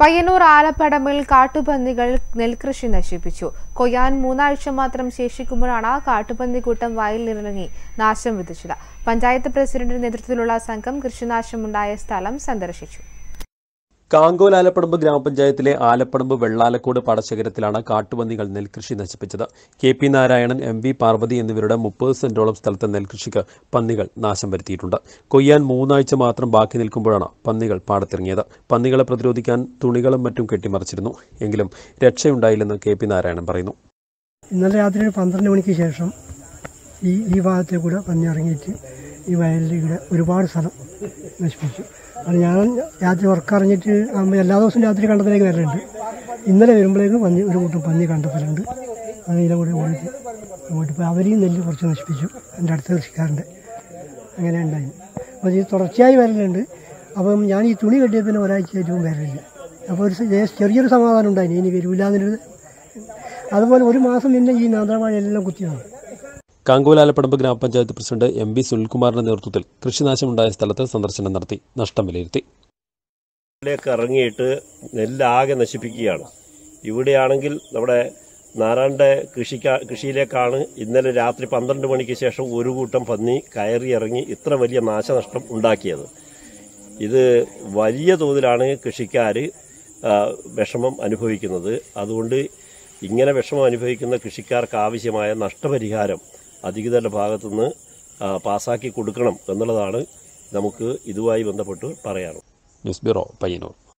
പയ്യന്നൂർ ആലപ്പടമ്പിൽ കാട്ടുപന്നികൾ നെൽകൃഷി നശിപ്പിച്ചു കൊയ്യാൻ മൂന്നാഴ്ച മാത്രം ശേഷിക്കുമ്പോഴാണ് കാട്ടുപന്നിക്കൂട്ടം വയലിലിറങ്ങി നാശം വിധിച്ചത് പഞ്ചായത്ത് പ്രസിഡന്റിന്റെ നേതൃത്വത്തിലുള്ള സംഘം കൃഷിനാശമുണ്ടായ സ്ഥലം സന്ദർശിച്ചു കാങ്കോൽ ആലപ്പടമ്പ് ഗ്രാമപഞ്ചായത്തിലെ ആലപ്പടമ്പ് വെള്ളാലക്കോട് പാടശേഖരത്തിലാണ് കാട്ടുപന്നികൾ നെൽകൃഷി നശിപ്പിച്ചത് K P Narayanan M V Parvathi എന്നിവരുടെ മുപ്പത് സെന്റോളം സ്ഥലത്തെ നെൽകൃഷിക്ക് പന്നികൾ നാശം വരുത്തിയിട്ടുണ്ട് കൊയ്യാൻ മൂന്നാഴ്ച മാത്രം ബാക്കി നിൽക്കുമ്പോഴാണ് പന്നികൾ പാടത്തിറങ്ങിയത് പന്നികളെ പ്രതിരോധിക്കാൻ തുണികളും മറ്റും കെട്ടിമറിച്ചിരുന്നു എങ്കിലും രക്ഷയുണ്ടായില്ലെന്ന് കെ പി നാരായണൻ പറയുന്നു ഇന്നലെ രാത്രി ഒരു പന്ത്രണ്ട് മണിക്ക് ശേഷം ഈ ഈ ഭാഗത്തെ കൂടെ പന്നി ഇറങ്ങിയിട്ട് ഈ വയലിൽ ഇവിടെ ഒരുപാട് സ്ഥലം നശിപ്പിച്ചു അത് ഞാൻ രാത്രി ഉറക്കറിഞ്ഞിട്ട് ആകുമ്പോൾ എല്ലാ ദിവസവും രാത്രി കണ്ടത്തിലേക്ക് വരലുണ്ട് ഇന്നലെ വരുമ്പോഴേക്കും പന്നി ഒരു കൂട്ടം പന്നി കണ്ടത്തിലുണ്ട് അത് ഇതിലെ കൂടെ ഓടിയിട്ട് അങ്ങോട്ട് ഇപ്പോൾ അവരെയും നെല്ല് കുറച്ച് നശിപ്പിച്ചു എൻ്റെ അടുത്ത കൃഷിക്കാരൻ്റെ അങ്ങനെ ഉണ്ടായി അപ്പോൾ ഇത് തുടർച്ചയായി വരലുണ്ട് അപ്പം ഞാൻ ഈ തുണി കെട്ടിയ പിന്നെ ഒരാഴ്ചയായിട്ടും വരലില്ല അപ്പോൾ ഒരു സ- ചെറിയൊരു സമാധാനം ഉണ്ടായി ഇനി വരില്ല എന്നൊരു അതുപോലെ ഒരു മാസം പിന്നെ ഈ നേന്ത്രവാഴ എല്ലാം കുത്തിയതാണ് കാങ്കോൽ ആലപ്പടമ്പ് ഗ്രാമപഞ്ചായത്ത് പ്രസിഡന്റ് എം വി സുനിൽകുമാറിന്റെ നേതൃത്വത്തിൽ കൃഷിനാശമുണ്ടായ സ്ഥലത്ത് സന്ദർശനം നടത്തി നഷ്ടം വിലയിരുത്തി ലേക്ക് ഇറങ്ങിയിട്ട് നെല്ലാകെ നശിപ്പിക്കുകയാണ് ഇവിടെയാണെങ്കിൽ നമ്മുടെ നാരായണന്റെ കൃഷിക്കാ കൃഷിയിലേക്കാണ് ഇന്നലെ രാത്രി പന്ത്രണ്ട് മണിക്ക് ശേഷം ഒരു കൂട്ടം പന്നി കയറി ഇറങ്ങി ഇത്ര വലിയ നാശനഷ്ടം ഉണ്ടാക്കിയത് ഇത് വലിയ തോതിലാണ് കൃഷിക്കാർ വിഷമം അനുഭവിക്കുന്നത് അതുകൊണ്ട് ഇങ്ങനെ വിഷമം അനുഭവിക്കുന്ന കൃഷിക്കാർക്ക് ആവശ്യമായ നഷ്ടപരിഹാരം അധികൃതരുടെ ഭാഗത്തുനിന്ന് ആ, പാസാക്കി കൊടുക്കണം എന്നുള്ളതാണ് നമുക്ക് ഇതുമായി ബന്ധപ്പെട്ട് പറയാനുള്ളത് ന്യൂസ് ബ്യൂറോ പയ്യന്നൂർ